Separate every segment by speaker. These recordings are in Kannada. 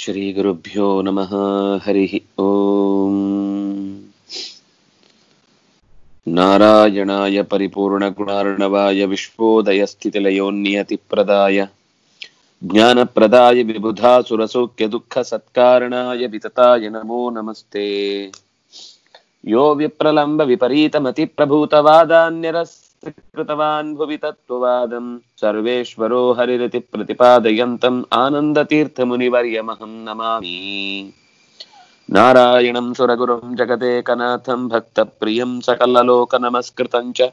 Speaker 1: श्रीगुरुभ्यो नमः हरिः ॐ नारायणाय परिपूर्णगुणार्णवाय विश्वोदयस्थितिलयोन्नियतिप्रदाय ज्ञानप्रदाय विबुधासुरसौख्यदुःखसत्कारणाय वितताय नमो नमस्ते यो विप्रलम्ब विपरीतमतिप्रभूतवादान्यरस्कृतवान् भुवि तत्त्ववादम् सर्वेश्वरो हरिरिति प्रतिपादयन्तम् आनन्दतीर्थमुनिवर्यमहं नमामि नारायणं सुरगुरुं जगदेकनाथं भक्तप्रियं सकललोकनमस्कृतं च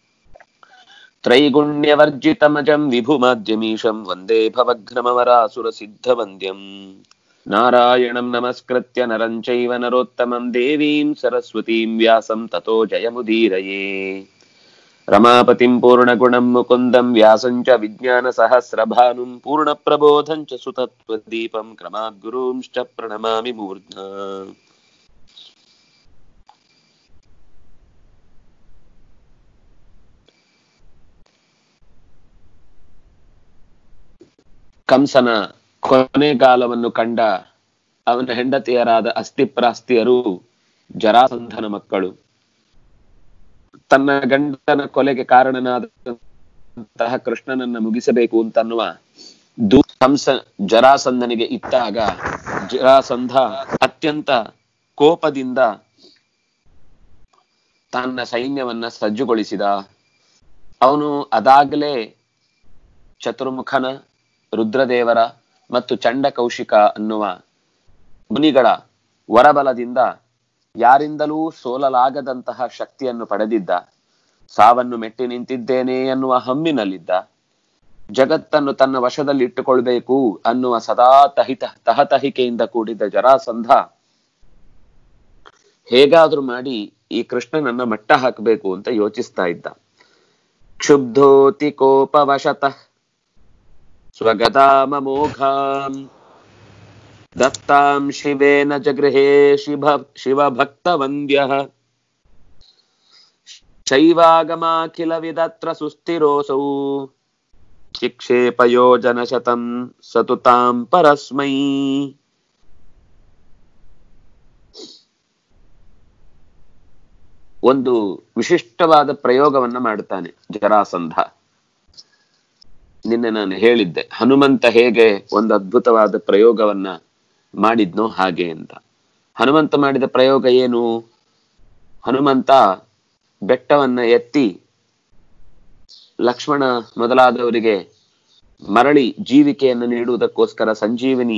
Speaker 1: त्रैगुण्यवर्जितमजं विभुमाद्यमीशं वन्दे भवघ्नमवरासुरसिद्धवन्द्यम् नारायणं नमस्कृत्य नरं चैव नरोत्तमं देवीं सरस्वतीं व्यासं ततो जयमुदीरये रमापतिं पूर्णगुणं मुकुन्दं व्यासं च विज्ञानसहस्रभानुं पूर्णप्रबोधं च सुतत्वदीपं क्रमाद्गुरूंश्च प्रणमामि मूर्ध्ना ಕಂಸನ ಕೊನೆಗಾಲವನ್ನು ಕಂಡ ಅವನ ಹೆಂಡತಿಯರಾದ ಅಸ್ಥಿಪ್ರಾಸ್ತಿಯರು ಜರಾಸಂಧನ ಮಕ್ಕಳು ತನ್ನ ಗಂಡನ ಕೊಲೆಗೆ ಕಾರಣನಾದಂತಹ ಕೃಷ್ಣನನ್ನ ಮುಗಿಸಬೇಕು ಅಂತನ್ನುವ ದೂ ಕಂಸ ಜರಾಸಂಧನಿಗೆ ಇತ್ತಾಗ ಜರಾಸಂಧ ಅತ್ಯಂತ ಕೋಪದಿಂದ ತನ್ನ ಸೈನ್ಯವನ್ನ ಸಜ್ಜುಗೊಳಿಸಿದ ಅವನು ಅದಾಗಲೇ ಚತುರ್ಮುಖನ ರುದ್ರದೇವರ ಮತ್ತು ಚಂಡ ಕೌಶಿಕ ಅನ್ನುವ ಮುನಿಗಳ ವರಬಲದಿಂದ ಯಾರಿಂದಲೂ ಸೋಲಲಾಗದಂತಹ ಶಕ್ತಿಯನ್ನು ಪಡೆದಿದ್ದ ಸಾವನ್ನು ಮೆಟ್ಟಿ ನಿಂತಿದ್ದೇನೆ ಅನ್ನುವ ಹಮ್ಮಿನಲ್ಲಿದ್ದ ಜಗತ್ತನ್ನು ತನ್ನ ವಶದಲ್ಲಿ ಇಟ್ಟುಕೊಳ್ಬೇಕು ಅನ್ನುವ ಸದಾ ತಹಿತ ತಹತಹಿಕೆಯಿಂದ ಕೂಡಿದ ಜರಾಸಂಧ ಹೇಗಾದ್ರೂ ಮಾಡಿ ಈ ಕೃಷ್ಣನನ್ನ ಮಟ್ಟ ಹಾಕಬೇಕು ಅಂತ ಯೋಚಿಸ್ತಾ ಇದ್ದ ಕ್ಷುಬ್ಧೋತಿ ಕೋಪವಶತಃ ಸ್ವಗತಾಮಮೋಘಾಂ ದತ್ತಾಂ ಶಿವೇನ ಜಗೃಹೇ ಶಿವ ಶಿವಭಕ್ತವಂದ್ಯಃ ಶೈವಾಗಮಾಖಿಲ ವಿದತ್ರ ಸುಸ್ಥಿರೋಸೌ ಚಿಕ್ಷೇಪಯೋಜನಶತಂ ಸತುತಾಂ ಪರಸ್ಮೈ ಒಂದು ವಿಶಿಷ್ಟವಾದ ಪ್ರಯೋಗವನ್ನ ಮಾಡುತ್ತಾನೆ ಜರಾಸಂಧ ನಿನ್ನೆ ನಾನು ಹೇಳಿದ್ದೆ ಹನುಮಂತ ಹೇಗೆ ಒಂದು ಅದ್ಭುತವಾದ ಪ್ರಯೋಗವನ್ನ ಮಾಡಿದ್ನೋ ಹಾಗೆ ಅಂತ ಹನುಮಂತ ಮಾಡಿದ ಪ್ರಯೋಗ ಏನು ಹನುಮಂತ ಬೆಟ್ಟವನ್ನ ಎತ್ತಿ ಲಕ್ಷ್ಮಣ ಮೊದಲಾದವರಿಗೆ ಮರಳಿ ಜೀವಿಕೆಯನ್ನು ನೀಡುವುದಕ್ಕೋಸ್ಕರ ಸಂಜೀವಿನಿ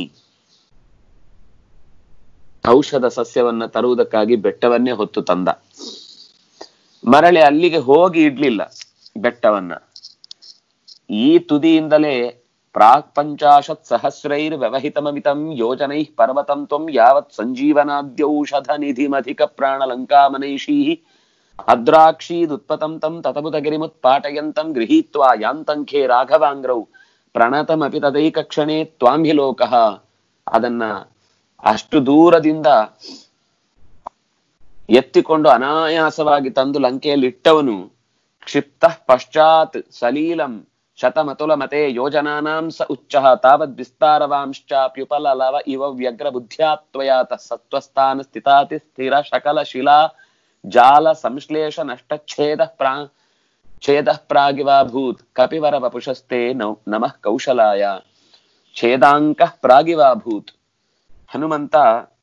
Speaker 1: ಔಷಧ ಸಸ್ಯವನ್ನ ತರುವುದಕ್ಕಾಗಿ ಬೆಟ್ಟವನ್ನೇ ಹೊತ್ತು ತಂದ ಮರಳಿ ಅಲ್ಲಿಗೆ ಹೋಗಿ ಇಡ್ಲಿಲ್ಲ ಬೆಟ್ಟವನ್ನ ಈ ತುದಿಯಿಂದಲೇ ಪ್ರಾಕ್ ಪಂಚಾಶತ್ ಸಹಸ್ರೈರ್ ವ್ಯವಹಿತಮಮಿತಂ ಯೋಜನೈ ಪರ್ವತಂ ತ್ವಂ ಯಾವತ್ ಸಂಜೀವನಾದ್ಯೌಷಧ ನಿಧಿಮಧಿಕ ಪ್ರಾಣಲಂಕಾಮನೈಷೀ ಅದ್ರಾಕ್ಷೀದುತ್ಪತಂ ತಂ ತತಬುತಗಿರಿಮುತ್ಪಾಟಯಂತಂ ಗೃಹೀತ್ವಾ ಯಾಂತಂಖೇ ರಾಘವಾಂಗ್ರೌ ಪ್ರಣತಮಪಿ ತದೈಕ ಕ್ಷಣೇ ತ್ವಾಂಹಿ ಲೋಕಃ ಅದನ್ನ ಅಷ್ಟು ದೂರದಿಂದ ಎತ್ತಿಕೊಂಡು ಅನಾಯಾಸವಾಗಿ ತಂದು ಲಂಕೆಯಲ್ಲಿ ಇಟ್ಟವನು ಕ್ಷಿಪ್ತ ಪಶ್ಚಾತ್ ಸಲೀಲಂ ಶತಮತುಲ ಮತೆ ಯೋಜನಾನಾಂ ಸ ಉಚ್ಚ ತಾವದ್ ವಿಸ್ತಾರವಾಂಶ್ಚಾಪ್ಯುಪಲಲವ ಇವ ವ್ಯಗ್ರ ಬುದ್ಧ್ಯಾತ್ವಯ ಸತ್ವಸ್ಥಾನ ಸ್ಥಿತಾತಿ ಸ್ಥಿರ ಶಕಲ ಶಿಲಾ ಜಾಲ ಸಂಶ್ಲೇಷ ನಷ್ಟಚ್ಛೇದ ಪ್ರಾ ಛೇದ ಪ್ರಾಗಿವಾಭೂತ್ ಕಪಿವರ ವಪುಷಸ್ತೆ ನಮಃ ಕೌಶಲಾಯ ಛೇದಾಂಕ ಪ್ರಾಗಿವಾಭೂತ್ ಹನುಮಂತ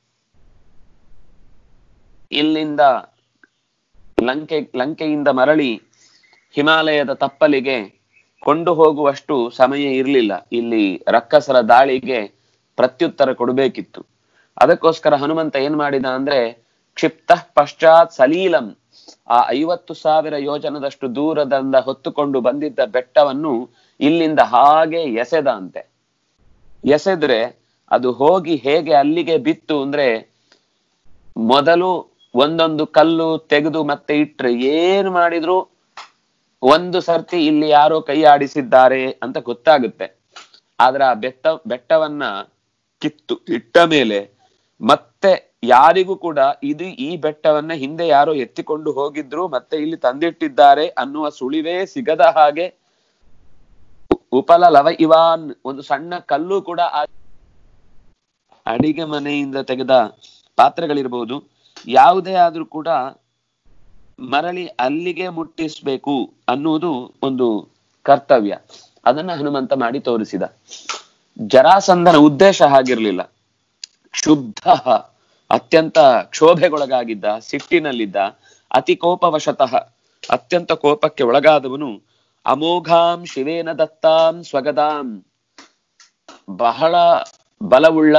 Speaker 1: ಇಲ್ಲಿಂದ ಲಂಕೆ ಲಂಕೆಯಿಂದ ಮರಳಿ ಹಿಮಾಲಯದ ತಪ್ಪಲಿಗೆ ಕೊಂಡು ಹೋಗುವಷ್ಟು ಸಮಯ ಇರಲಿಲ್ಲ ಇಲ್ಲಿ ರಕ್ಕಸರ ದಾಳಿಗೆ ಪ್ರತ್ಯುತ್ತರ ಕೊಡಬೇಕಿತ್ತು ಅದಕ್ಕೋಸ್ಕರ ಹನುಮಂತ ಏನ್ ಮಾಡಿದ ಅಂದ್ರೆ ಕ್ಷಿಪ್ತ ಪಶ್ಚಾತ್ ಸಲೀಲಂ ಆ ಐವತ್ತು ಸಾವಿರ ಯೋಜನದಷ್ಟು ದೂರದಿಂದ ಹೊತ್ತುಕೊಂಡು ಬಂದಿದ್ದ ಬೆಟ್ಟವನ್ನು ಇಲ್ಲಿಂದ ಹಾಗೆ ಎಸೆದ ಅಂತೆ ಎಸೆದ್ರೆ ಅದು ಹೋಗಿ ಹೇಗೆ ಅಲ್ಲಿಗೆ ಬಿತ್ತು ಅಂದ್ರೆ ಮೊದಲು ಒಂದೊಂದು ಕಲ್ಲು ತೆಗೆದು ಮತ್ತೆ ಇಟ್ರೆ ಏನ್ ಮಾಡಿದ್ರು ಒಂದು ಸರ್ತಿ ಇಲ್ಲಿ ಯಾರೋ ಕೈ ಆಡಿಸಿದ್ದಾರೆ ಅಂತ ಗೊತ್ತಾಗುತ್ತೆ ಆದ್ರೆ ಆ ಬೆಟ್ಟ ಬೆಟ್ಟವನ್ನ ಕಿತ್ತು ಇಟ್ಟ ಮೇಲೆ ಮತ್ತೆ ಯಾರಿಗೂ ಕೂಡ ಇದು ಈ ಬೆಟ್ಟವನ್ನ ಹಿಂದೆ ಯಾರೋ ಎತ್ತಿಕೊಂಡು ಹೋಗಿದ್ರು ಮತ್ತೆ ಇಲ್ಲಿ ತಂದಿಟ್ಟಿದ್ದಾರೆ ಅನ್ನುವ ಸುಳಿವೇ ಸಿಗದ ಹಾಗೆ ಉಪಲ ಲವ ಇವಾನ್ ಒಂದು ಸಣ್ಣ ಕಲ್ಲು ಕೂಡ ಆ ಅಡಿಗೆ ಮನೆಯಿಂದ ತೆಗೆದ ಪಾತ್ರೆಗಳಿರ್ಬೋದು ಯಾವುದೇ ಆದ್ರೂ ಕೂಡ ಮರಳಿ ಅಲ್ಲಿಗೆ ಮುಟ್ಟಿಸ್ಬೇಕು ಅನ್ನುವುದು ಒಂದು ಕರ್ತವ್ಯ ಅದನ್ನ ಹನುಮಂತ ಮಾಡಿ ತೋರಿಸಿದ ಜರಾಸಂಧನ ಉದ್ದೇಶ ಹಾಗಿರ್ಲಿಲ್ಲ ಕ್ಷುಬ್ಧ ಅತ್ಯಂತ ಕ್ಷೋಭೆಗೊಳಗಾಗಿದ್ದ ಸಿಟ್ಟಿನಲ್ಲಿದ್ದ ಅತಿ ಕೋಪವಶತಃ ಅತ್ಯಂತ ಕೋಪಕ್ಕೆ ಒಳಗಾದವನು ಅಮೋಘಾಂ ಶಿವೇನ ದತ್ತಾಂ ಸ್ವಗದಾಂ ಬಹಳ ಬಲವುಳ್ಳ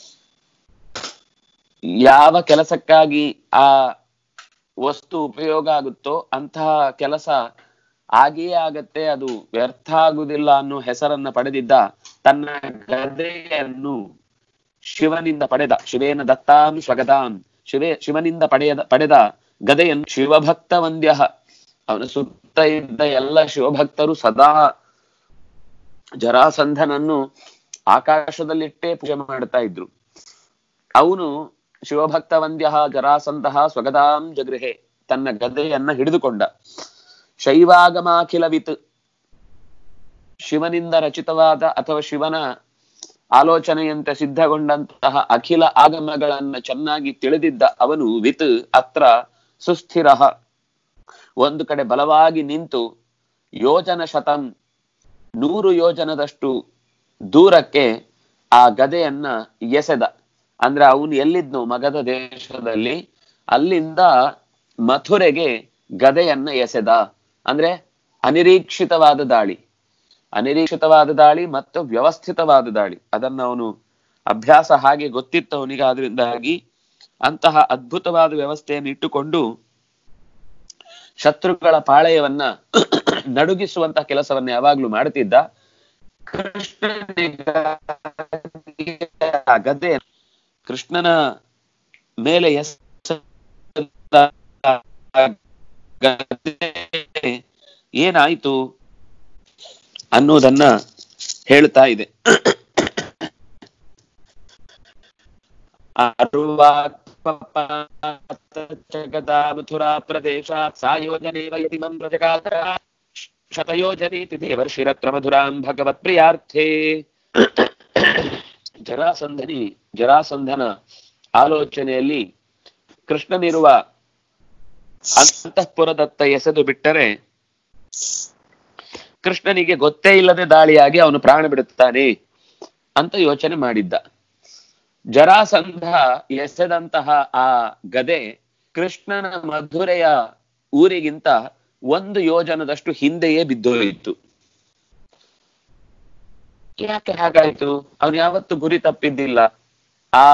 Speaker 1: ಯಾವ ಕೆಲಸಕ್ಕಾಗಿ ಆ ವಸ್ತು ಉಪಯೋಗ ಆಗುತ್ತೋ ಅಂತಹ ಕೆಲಸ ಆಗಿಯೇ ಆಗತ್ತೆ ಅದು ವ್ಯರ್ಥ ಆಗುವುದಿಲ್ಲ ಅನ್ನೋ ಹೆಸರನ್ನ ಪಡೆದಿದ್ದ ತನ್ನ ಗದೆಯನ್ನು ಶಿವನಿಂದ ಪಡೆದ ಶಿವೇನ ದತ್ತಾಂ ಸ್ವಗದಾಂ ಶಿವೇ ಶಿವನಿಂದ ಪಡೆಯದ ಪಡೆದ ಗದೆಯನ್ನು ಶಿವಭಕ್ತ ವಂದ್ಯ ಅವನ ಸುತ್ತ ಇದ್ದ ಎಲ್ಲ ಶಿವಭಕ್ತರು ಸದಾ ಜರಾಸಂಧನನ್ನು ಆಕಾಶದಲ್ಲಿಟ್ಟೇ ಪೂಜೆ ಮಾಡ್ತಾ ಇದ್ರು ಅವನು ಶಿವಭಕ್ತ ವಂದ್ಯ ಜರಾಸಂಧ ಸ್ವಗದಾಂ ಜಗೃಹೆ ತನ್ನ ಗದೆಯನ್ನ ಹಿಡಿದುಕೊಂಡ ಶೈವಾಗಮಾಖಿಲವಿತ್ ಶಿವನಿಂದ ರಚಿತವಾದ ಅಥವಾ ಶಿವನ ಆಲೋಚನೆಯಂತೆ ಸಿದ್ಧಗೊಂಡಂತಹ ಅಖಿಲ ಆಗಮಗಳನ್ನ ಚೆನ್ನಾಗಿ ತಿಳಿದಿದ್ದ ಅವನು ವಿತ್ ಅತ್ರ ಸುಸ್ಥಿರ ಒಂದು ಕಡೆ ಬಲವಾಗಿ ನಿಂತು ಯೋಜನ ಶತಂ ನೂರು ಯೋಜನದಷ್ಟು ದೂರಕ್ಕೆ ಆ ಗದೆಯನ್ನ ಎಸೆದ ಅಂದ್ರೆ ಅವನು ಎಲ್ಲಿದ್ನು ಮಗಧ ದೇಶದಲ್ಲಿ ಅಲ್ಲಿಂದ ಮಥುರೆಗೆ ಗದೆಯನ್ನ ಎಸೆದ ಅಂದ್ರೆ ಅನಿರೀಕ್ಷಿತವಾದ ದಾಳಿ ಅನಿರೀಕ್ಷಿತವಾದ ದಾಳಿ ಮತ್ತು ವ್ಯವಸ್ಥಿತವಾದ ದಾಳಿ ಅದನ್ನ ಅವನು ಅಭ್ಯಾಸ ಹಾಗೆ ಗೊತ್ತಿತ್ತು ಅವನಿಗೆ ಆದ್ರಿಂದಾಗಿ ಅಂತಹ ಅದ್ಭುತವಾದ ವ್ಯವಸ್ಥೆಯನ್ನು ಇಟ್ಟುಕೊಂಡು ಶತ್ರುಗಳ ಪಾಳೆಯವನ್ನ ನಡುಗಿಸುವಂತ ಕೆಲಸವನ್ನ ಯಾವಾಗ್ಲೂ ಮಾಡುತ್ತಿದ್ದ ಕೃಷ್ಣನಿಗಾಗಿ ಆ ಗದ್ದೆ ಕೃಷ್ಣನ ಮೇಲೆ ಎಸೆದ ಗದ್ದೆ ಏನಾಯ್ತು ಅನ್ನೋದನ್ನ ಹೇಳ್ತಾ ಇದೆ ಜಗದಾ ಮಥುರಾ ಪ್ರದೇಶ ಸಾಯೋಜನೇವ ಯತಿಮಂ ಪ್ರಜಗಾತರ ಶತಯೋಜನೇತಿ ದೇವರ್ಷಿರತ್ರ ಮಧುರಾಂ ಭಗವತ್ ಪ್ರಿಯಾರ್ಥೇ ಜರಾಸಂಧನಿ ಜರಾಸಂಧನ ಆಲೋಚನೆಯಲ್ಲಿ ಕೃಷ್ಣನಿರುವ ಅಂತಃಪುರದತ್ತ ಎಸೆದು ಬಿಟ್ಟರೆ ಕೃಷ್ಣನಿಗೆ ಗೊತ್ತೇ ಇಲ್ಲದೆ ದಾಳಿಯಾಗಿ ಅವನು ಪ್ರಾಣ ಬಿಡುತ್ತಾನೆ ಅಂತ ಯೋಚನೆ ಮಾಡಿದ್ದ ಜರಾಸಂಧ ಎಸೆದಂತಹ ಆ ಗದೆ ಕೃಷ್ಣನ ಮಧುರೆಯ ಊರಿಗಿಂತ ಒಂದು ಯೋಜನದಷ್ಟು ಹಿಂದೆಯೇ ಬಿದ್ದೋಯಿತು ಯಾಕೆ ಹಾಗಾಯ್ತು ಅವನು ಯಾವತ್ತು ಗುರಿ ತಪ್ಪಿದ್ದಿಲ್ಲ ಆ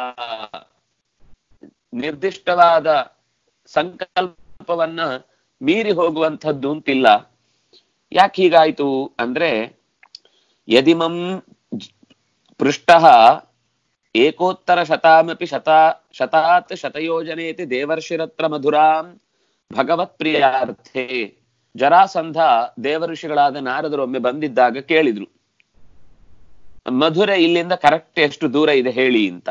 Speaker 1: ನಿರ್ದಿಷ್ಟವಾದ ಸಂಕಲ್ಪವನ್ನ ಮೀರಿ ಹೋಗುವಂಥದ್ದು ಅಂತಿಲ್ಲ ಯಾಕೆ ಹೀಗಾಯ್ತು ಅಂದ್ರೆ ಯದಿಮಂ ಪೃಷ್ಟ ಏಕೋತ್ತರ ಶತಾಮಪಿ ಶತಾ ಶತಾತ್ ಶತಯೋಜನೇತಿ ದೇವರ್ಷಿರತ್ರ ಮಧುರಾಂ ಭಗವತ್ ಪ್ರಿಯಾರ್ಥೆ ಜರಾಸಂಧ ದೇವಋಷಿಗಳಾದ ನಾರದರೊಮ್ಮೆ ಬಂದಿದ್ದಾಗ ಕೇಳಿದ್ರು ಮಧುರೆ ಇಲ್ಲಿಂದ ಕರೆಕ್ಟ್ ಎಷ್ಟು ದೂರ ಇದೆ ಹೇಳಿ ಅಂತ